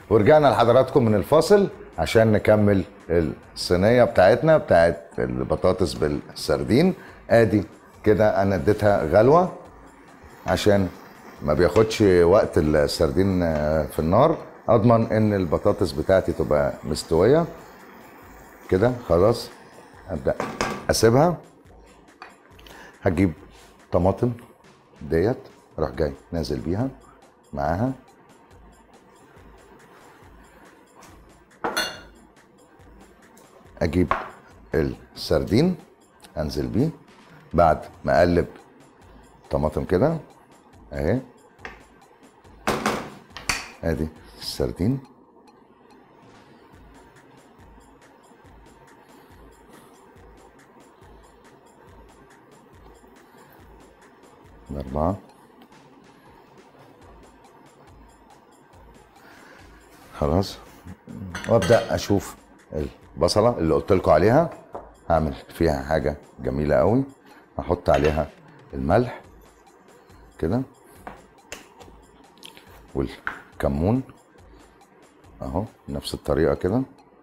ورجعنا لحضراتكم من الفاصل عشان نكمل الصينيه بتاعتنا بتاعت البطاطس بالسردين ادي كده انا اديتها غلوه عشان ما بياخدش وقت السردين آه، في النار اضمن ان البطاطس بتاعتي تبقى مستويه كده خلاص ابدا اسيبها هجيب طماطم ديت اروح جاي نازل بيها معاها اجيب السردين انزل بيه بعد ما اقلب طماطم كده اهي ادي السردين أربعة خلاص وابدا اشوف البصله اللي قلت لكم عليها هعمل فيها حاجه جميله قوي هحط عليها الملح كده والكمون اهو نفس الطريقه كده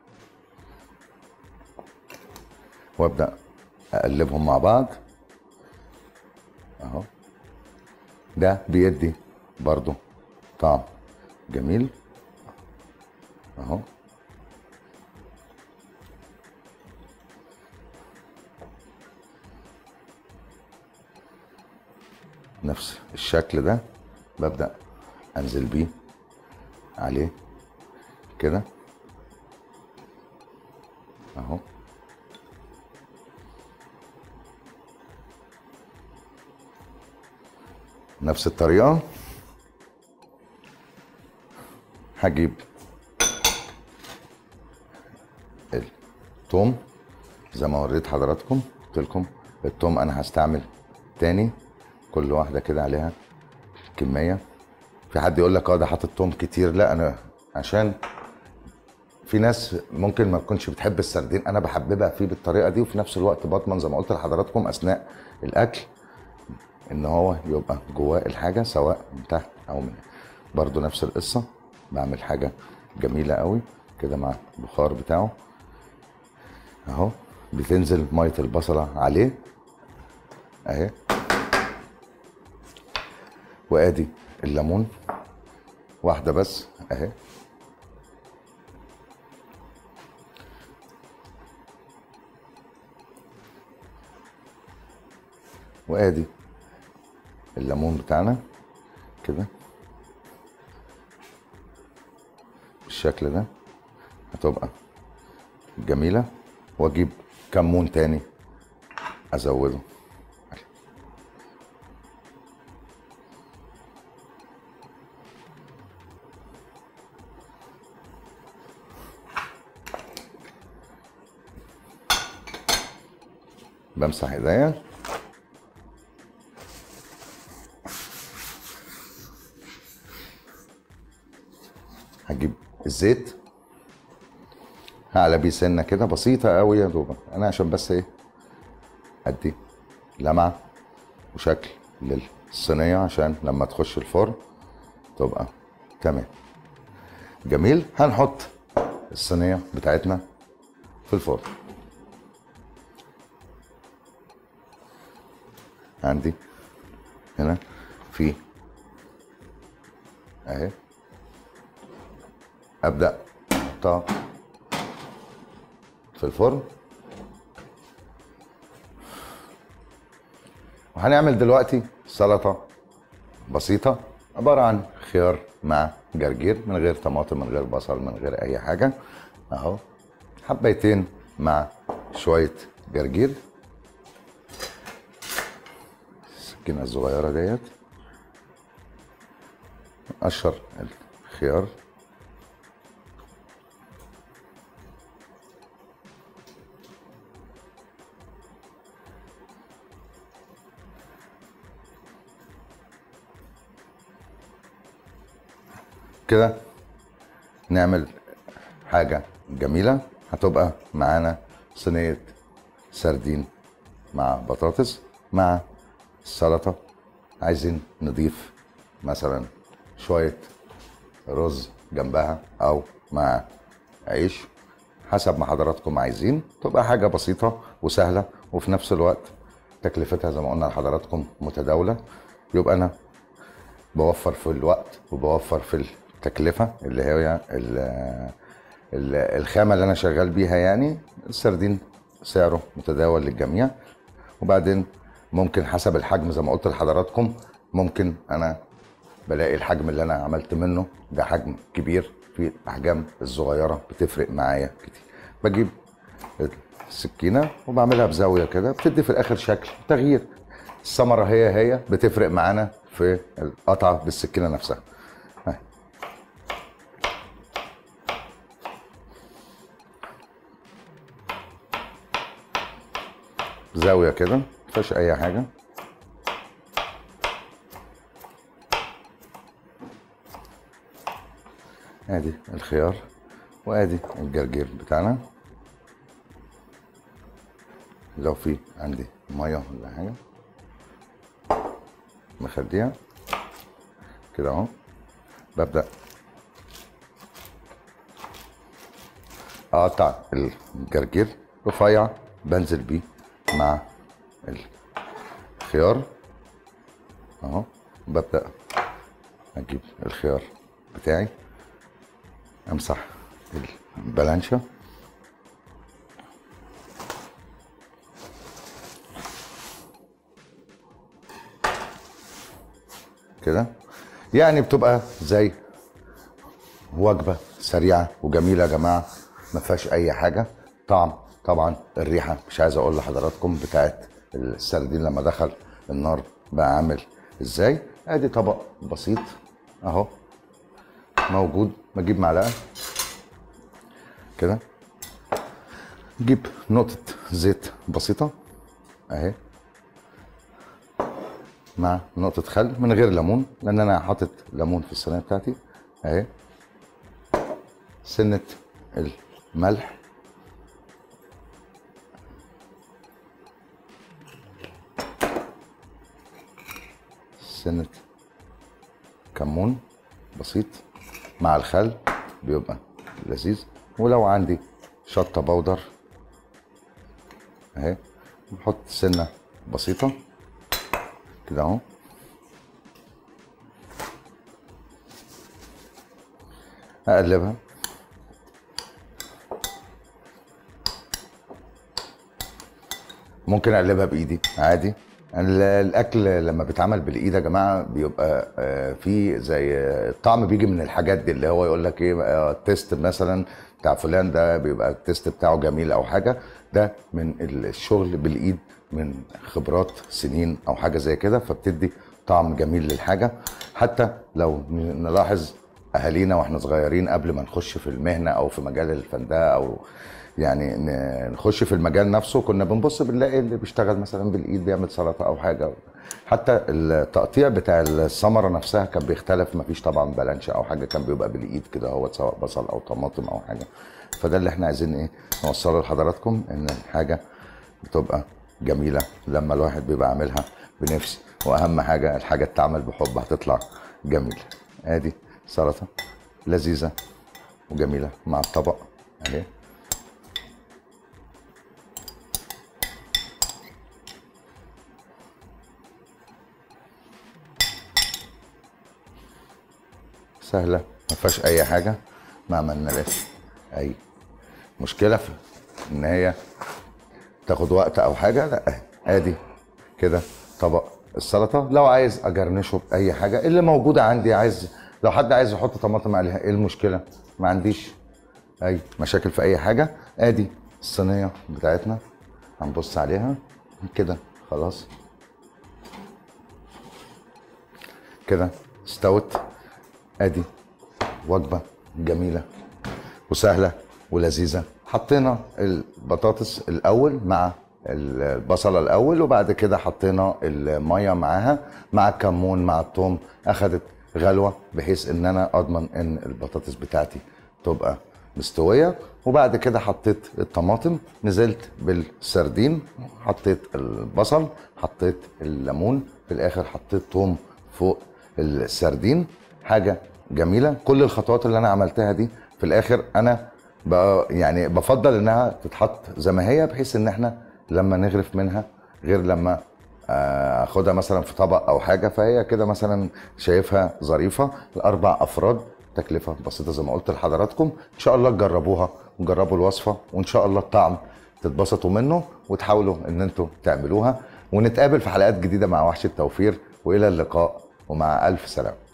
وابدا اقلبهم مع بعض اهو ده بيدي برضو طعم جميل اهو نفس الشكل ده ببدأ انزل بيه عليه كده اهو نفس الطريقة هجيب التوم زي ما وريت حضراتكم قلت لكم التوم انا هستعمل تاني كل واحدة كده عليها كمية في حد يقول لك اه ده حاطط توم كتير لا انا عشان في ناس ممكن ما تكونش بتحب السردين انا بحببها فيه بالطريقه دي وفي نفس الوقت بضمن زي ما قلت لحضراتكم اثناء الاكل ان هو يبقى جواه الحاجه سواء من تحت او من برضو نفس القصه بعمل حاجه جميله قوي كده مع البخار بتاعه اهو بتنزل ميه البصله عليه اهي وادي الليمون واحده بس اهي وادي الليمون بتاعنا كده بالشكل ده هتبقى جميلة واجيب كمون تاني ازوده بمسح ايديا هجيب الزيت هعلى بيه سنه كده بسيطه قوي يا دوبك انا عشان بس ايه ادي لمعه وشكل للصينيه عشان لما تخش الفرن تبقى تمام جميل هنحط الصينيه بتاعتنا في الفرن عندي هنا في اهي ابدا احطها في الفرن وهنعمل دلوقتي سلطه بسيطه عباره عن خيار مع جرجير من غير طماطم من غير بصل من غير اي حاجه اهو حبيتين مع شويه جرجير السكينه الصغيره ديت نقشر الخيار كده نعمل حاجة جميلة هتبقى معانا صينية سردين مع بطاطس مع السلطة عايزين نضيف مثلا شوية رز جنبها او مع عيش حسب ما حضراتكم عايزين تبقى حاجه بسيطه وسهله وفي نفس الوقت تكلفتها زي ما قلنا لحضراتكم متداوله يبقى انا بوفر في الوقت وبوفر في التكلفه اللي هي ال- ال- الخامه اللي انا شغال بيها يعني السردين سعره متداول للجميع وبعدين ممكن حسب الحجم زي ما قلت لحضراتكم ممكن انا بلاقي الحجم اللي انا عملت منه ده حجم كبير في الاحجام الصغيره بتفرق معايا كتير بجيب السكينه وبعملها بزاويه كده بتدي في الاخر شكل تغيير الثمره هي هي بتفرق معانا في القطعه بالسكينه نفسها أهي. زاويه كده مفيهاش اي حاجه ادي الخيار وادي الجرجير بتاعنا لو في عندي ميه ولا حاجه مخديها كده اهو ببدا اقطع الجرجير رفيع بنزل بيه مع الخيار اهو ببدا اجيب الخيار بتاعي امسح البلانشا كده يعني بتبقى زي وجبه سريعه وجميله يا جماعه ما فيهاش اي حاجه طعم طبعا الريحه مش عايز اقول لحضراتكم بتاعت السردين لما دخل النار بقى عامل ازاي ادي طبق بسيط اهو موجود بجيب معلقه كده نجيب نقطة زيت بسيطة اهي مع نقطة خل من غير ليمون لأن أنا حاطط ليمون في الصينية بتاعتي اهي سنة الملح سنة كمون بسيط مع الخل بيبقى لذيذ ولو عندي شطة بودر اهي بحط سنة بسيطة كده اهو اقلبها ممكن اقلبها بايدي عادي ال- الاكل لما بيتعمل بالايد يا جماعه بيبقى آه، فيه زي الطعم بيجي من الحاجات دي اللي هو يقول لك ايه آه، التيست مثلا بتاع فلان ده بيبقى التيست بتاعه جميل او حاجه ده من الشغل بالايد من خبرات سنين او حاجه زي كده فبتدي طعم جميل للحاجه حتى لو نلاحظ اهالينا واحنا صغيرين قبل ما نخش في المهنه او في مجال الفندقه او يعني ن- نخش في المجال نفسه كنا بنبص بنلاقي اللي بيشتغل مثلا بالايد بيعمل سلطه او حاجه حتى التقطيع بتاع الثمره نفسها كان بيختلف مفيش طبعا بلانشا او حاجه كان بيبقى بالايد كده هو سواء بصل او طماطم او حاجه فده اللي احنا عايزين ايه نوصله لحضراتكم ان الحاجه بتبقى جميله لما الواحد بيبقى عاملها بنفس واهم حاجه الحاجه تتعمل بحب هتطلع جميله ادي سلطه لذيذه وجميله مع الطبق اهي سهله ما فيهاش اي حاجه ما عملناش اي مشكله في ان هي تاخد وقت او حاجه لا أهي، ادي كده طبق السلطه لو عايز اجرنشه باي حاجه اللي موجوده عندي عايز لو حد عايز يحط طماطم عليها ايه المشكله ما عنديش اي مشاكل في اي حاجه ادي الصينيه بتاعتنا هنبص عليها كده خلاص كده استوت ادي وجبه جميله وسهله ولذيذه حطينا البطاطس الاول مع البصله الاول وبعد كده حطينا الميه معاها مع الكمون مع الثوم اخدت غلوه بحيث ان انا اضمن ان البطاطس بتاعتي تبقى مستويه وبعد كده حطيت الطماطم نزلت بالسردين حطيت البصل حطيت الليمون في الاخر حطيت ثوم فوق السردين حاجه جميله كل الخطوات اللي انا عملتها دي في الاخر انا ب- يعني بفضل انها تتحط زي ما هي بحيث ان احنا لما نغرف منها غير لما آه، اخدها مثلا في طبق او حاجه فهي كده مثلا شايفها ظريفه الاربع افراد تكلفه بسيطه زي ما قلت لحضراتكم ان شاء الله تجربوها وجربوا الوصفه وان شاء الله الطعم تتبسطوا منه وتحاولوا ان انتوا تعملوها ونتقابل في حلقات جديده مع وحش التوفير والى اللقاء ومع الف سلامه